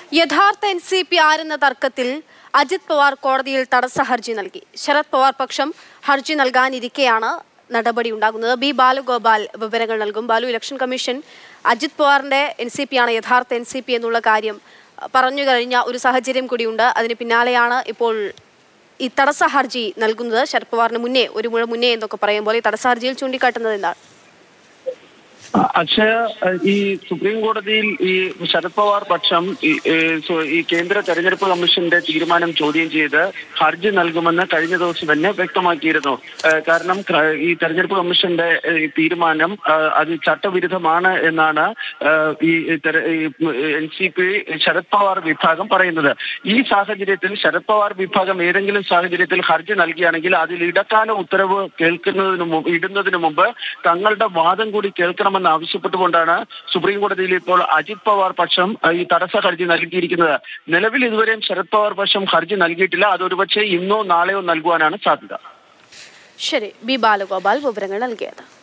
യഥാർത്ഥ N C P ആരെന്ന തർക്കത്തിൽ അജിത് പവാർ കോടതിയിൽ തടസ്സ ഹർജി നൽകി ശരത് പവാർ പക്ഷം ഹർജി നൽകാനിരിക്കെയാണ് നടപടി ഉണ്ടാകുന്നത് ബി ബാലുഗോപാൽ വിവരങ്ങൾ നൽകും ബാലു ഇലക്ഷൻ കമ്മീഷൻ അജിത് പവാറിന്റെ എൻ സി പി ആണ് യഥാർത്ഥ എൻ സി പി എന്നുള്ള കാര്യം അഹ്, പറഞ്ഞു കഴിഞ്ഞ ഒരു സാഹചര്യം കൂടിയുണ്ട് അതിന് പിന്നാലെയാണ് ഇപ്പോൾ ഈ തടസ്സ ഹർജി നൽകുന്നത് ശരത് പവാറിന് മുന്നേ ഒരു മുഴ മുന്നേ എന്നൊക്കെ പറയുമ്പോൾ ഈ തടസ്സ ഹർജിയിൽ ചൂണ്ടിക്കാട്ടുന്നത് എന്താണ് അക്ഷയ ഈ സുപ്രീം കോടതിയിൽ ഈ ശരത് പവാർ പക്ഷം ഈ, ഏ, സു- ഈ കേന്ദ്ര തെരഞ്ഞെടുപ്പ് കമ്മീഷന്റെ തീരുമാനം ചോദ്യം ചെയ്ത് ഹർജി നൽകുമെന്ന് കഴിഞ്ഞ ദിവസം തന്നെ വ്യക്തമാക്കിയിരുന്നു ഏ, കാരണം ക- ഈ തെരഞ്ഞെടുപ്പ് കമ്മീഷന്റെ ഏ, ഈ തീരുമാനം ആ, അത് ചട്ടവിരുദ്ധമാണ് എന്നാണ് ആ, ഈ N C P Sharad Pawar വിഭാഗം പറയുന്നത് ഈ സാഹചര്യത്തിൽ ശരത് പവാർ വിഭാഗം ഏതെങ്കിലും സാഹചര്യത്തിൽ ഹർജി നൽകിയാണെങ്കിൽ അതിൽ ഇടക്കാല ഉത്തരവ് കേൾക്കുന്നതിന് മുമ്പ് ഇടുന്നതിന് മുമ്പ് തങ്ങളുടെ വാദം കൂടി കേൾക്കണമെന്ന് ആവശ്യപ്പെട്ടുകൊണ്ടാണ് സുപ്രീം കോടതിയിൽ ഇപ്പോൾ അജിത് പവാർ പക്ഷം അഹ്, ഈ തടസ്സ ഹർജി നൽകിയിരിക്കുന്നത് നിലവിൽ ഇതുവരെയും ശരത് പവാർ പക്ഷം ഹർജി നൽകിയിട്ടില്ല അതൊരുപക്ഷെ ഇന്നോ നാളെയോ നൽകുവാനാണ് സാധ്യത ശരി ബി ബാലുഗോപാൽ വിവരങ്ങൾ നൽകിയത്